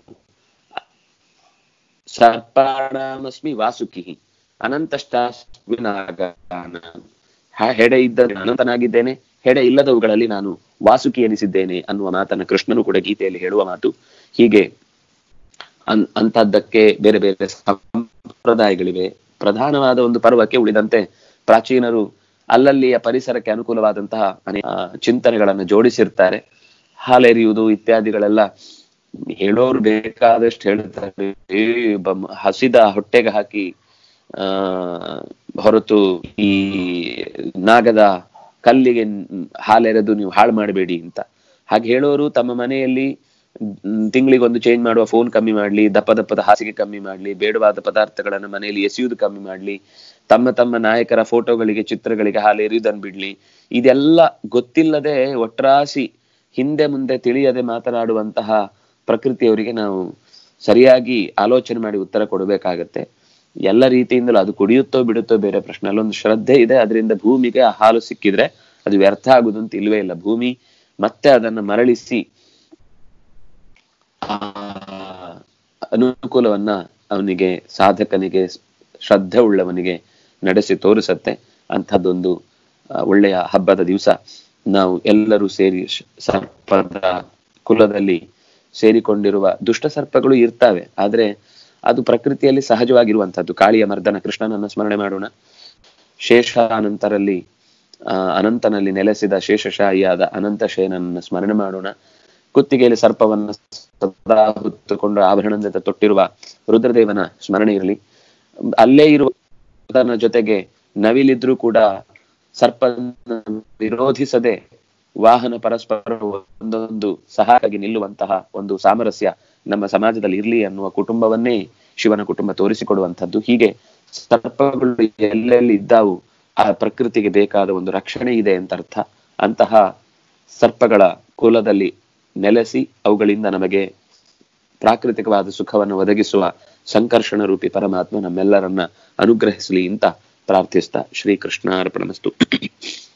Speaker 1: ಸರ್ಪಾಣಮಸ್ಮಿ ವಾಸುಕಿ ಅನಂತಷ್ಟಾಸ್ಮಿ ನಾಗಾನ ಹ- ಹೆಡೆ ಇದ್ದ ಅನಂತನಾಗಿದ್ದೇನೆ ಹೆಡೆ ಇಲ್ಲದವುಗಳಲ್ಲಿ ನಾನು ವಾಸುಕಿ ಎನಿಸಿದ್ದೇನೆ ಅನ್ನುವ ಮಾತನ್ನ ಕೃಷ್ಣನು ಕೂಡ ಗೀತೆಯಲ್ಲಿ ಹೇಳುವ ಮಾತು ಹೀಗೆ ಅನ್ ಅಂತಹದ್ದಕ್ಕೆ ಬೇರೆ ಬೇರೆ ಸಂಪ್ರದಾಯಗಳಿವೆ ಪ್ರಧಾನವಾದ ಒಂದು ಪರ್ವಕ್ಕೆ ಉಳಿದಂತೆ ಪ್ರಾಚೀನರು ಅಲ್ಲಲ್ಲಿಯ ಪರಿಸರಕ್ಕೆ ಅನುಕೂಲವಾದಂತಹ ಅನೇಕ ಆ, ಚಿಂತನೆಗಳನ್ನು ಜೋಡಿಸಿರ್ತಾರೆ ಹಾಲೆರಿಯುವುದು ಇತ್ಯಾದಿಗಳೆಲ್ಲ ಹೇಳೋರು ಬೇಕಾದಷ್ಟು ಹೇಳ್ತಾರೆ ಏ ಬಮ್- ಹಸಿದ ಹೊಟ್ಟೆಗೆ ಹಾಕಿ ಆ ಹೊರತು ಈ ನಾಗದ ಕಲ್ಲಿಗೆ ನ್- ಹಾಲೆರೆದು ನೀವು ಹಾಳು ಮಾಡಬೇಡಿ ಅಂತ ಹಾಗೆ ಹೇಳೋರು ತಮ್ಮ ಮನೆಯಲ್ಲಿ ತಿಂಗಳಿಗೆ ಒಂದು ಚೇಂಜ್ ಮಾಡುವ ಫೋನ್ ಕಮ್ಮಿ ಮಾಡ್ಲಿ ದಪ್ಪ ದಪ್ಪದ ಹಾಸಿಗೆ ಕಮ್ಮಿ ಮಾಡ್ಲಿ ಬೇಡವಾದ ಪದಾರ್ಥಗಳನ್ನು ಮನೆಯಲ್ಲಿ ಎಸೆಯುವುದು ಕಮ್ಮಿ ಮಾಡ್ಲಿ ತಮ್ಮ ತಮ್ಮ ನಾಯಕರ ಫೋಟೋಗಳಿಗೆ ಚಿತ್ರಗಳಿಗೆ ಹಾಲು ಎರೆಯುವುದನ್ನು ಬಿಡ್ಲಿ ಇದೆಲ್ಲ ಗೊತ್ತಿಲ್ಲದೆ ಒಟ್ರಾಸಿ ಹಿಂದೆ ಮುಂದೆ ತಿಳಿಯದೆ ಮಾತನಾಡುವಂತಹ ಪ್ರಕೃತಿಯವರಿಗೆ ನಾವು ಸರಿಯಾಗಿ ಆಲೋಚನೆ ಮಾಡಿ ಉತ್ತರ ಕೊಡಬೇಕಾಗತ್ತೆ ಎಲ್ಲ ರೀತಿಯಿಂದಲೂ ಅದು ಕುಡಿಯುತ್ತೋ ಬಿಡುತ್ತೋ ಬೇರೆ ಪ್ರಶ್ನೆ ಅಲ್ಲೊಂದು ಶ್ರದ್ಧೆ ಇದೆ ಅದರಿಂದ ಭೂಮಿಗೆ ಆ ಹಾಲು ಸಿಕ್ಕಿದ್ರೆ ಅದು ವ್ಯರ್ಥ ಆಗುದು ಅಂತ ಇಲ್ವೇ ಇಲ್ಲ ಭೂಮಿ ಮತ್ತೆ ಅದನ್ನ ಮರಳಿಸಿ ಆ ಅನುಕೂಲವನ್ನ ಅವನಿಗೆ ಸಾಧಕನಿಗೆ ಶ್ರದ್ಧೆ ಉಳ್ಳವನಿಗೆ ನಡೆಸಿ ತೋರಿಸತ್ತೆ ಅಂಥದ್ದೊಂದು ಆ, ಒಳ್ಳೆಯ ಹಬ್ಬದ ದಿವಸ ನಾವು ಎಲ್ಲರೂ ಸೇರಿ ಶ- ಸರ್ಪದ ಕುಲದಲ್ಲಿ ಸೇರಿಕೊಂಡಿರುವ ದುಷ್ಟ ಸರ್ಪಗಳು ಇರ್ತವೆ ಆದ್ರೆ ಅದು ಪ್ರಕೃತಿಯಲ್ಲಿ ಸಹಜವಾಗಿರುವಂತದ್ದು ಕಾಳಿಯ ಮರ್ದನ ಕೃಷ್ಣನನ್ನ ಸ್ಮರಣೆ ಮಾಡೋಣ ಶೇಷಾನಂತರಲ್ಲಿ ಆ ಅನಂತನಲ್ಲಿ ನೆಲೆಸಿದ ಶೇಷಶಾಹಿಯಾದ ಅನಂತ ಶೇನನ್ನ ಸ್ಮರಣೆ ಮಾಡೋಣ ಕುತ್ತಿಗೆಯಲ್ಲಿ ಸರ್ಪವನ್ನ ಸದಾ ಹೊತ್ತುಕೊಂಡು ಆಭರಣದಿಂದ ತೊಟ್ಟಿರುವ ರುದ್ರದೇವನ ಸ್ಮರಣೆ ಇರಲಿ ಅಲ್ಲೇ ಇರುವ ಅದರ ಜೊತೆಗೆ ನವಿಲಿದ್ರೂ ಕೂಡ ಸರ್ಪ ವಿರೋಧಿಸದೆ ವಾಹನ ಪರಸ್ಪರ ಒಂದೊಂದು ಸಹಾಯವಾಗಿ ನಿಲ್ಲುವಂತಹ ಒಂದು ಸಾಮರಸ್ಯ ನಮ್ಮ ಸಮಾಜದಲ್ಲಿ ಇರ್ಲಿ ಅನ್ನುವ ಕುಟುಂಬವನ್ನೇ ಶಿವನ ಕುಟುಂಬ ತೋರಿಸಿಕೊಡುವಂತದ್ದು ಹೀಗೆ ಸರ್ಪಗಳು ಎಲ್ಲೆಲ್ಲಿ ಇದ್ದಾವು ಆ ಪ್ರಕೃತಿಗೆ ಬೇಕಾದ ಒಂದು ರಕ್ಷಣೆ ಇದೆ ಅಂತ ಅರ್ಥ ಅಂತಹ ಸರ್ಪಗಳ ಕುಲದಲ್ಲಿ ನೆಲೆಸಿ ಅವುಗಳಿಂದ ನಮಗೆ ಪ್ರಾಕೃತಿಕವಾದ ಸುಖವನ್ನು ಒದಗಿಸುವ ಸಂಕರ್ಷಣ ರೂಪಿ ಪರಮಾತ್ಮ ನಮ್ಮೆಲ್ಲರನ್ನ ಅನುಗ್ರಹಿಸಲಿ ಅಂತ ಪ್ರಾರ್ಥಿಸ್ತಾ ಶ್ರೀಕೃಷ್ಣ ಅರ್ಪಣಮಸ್ತು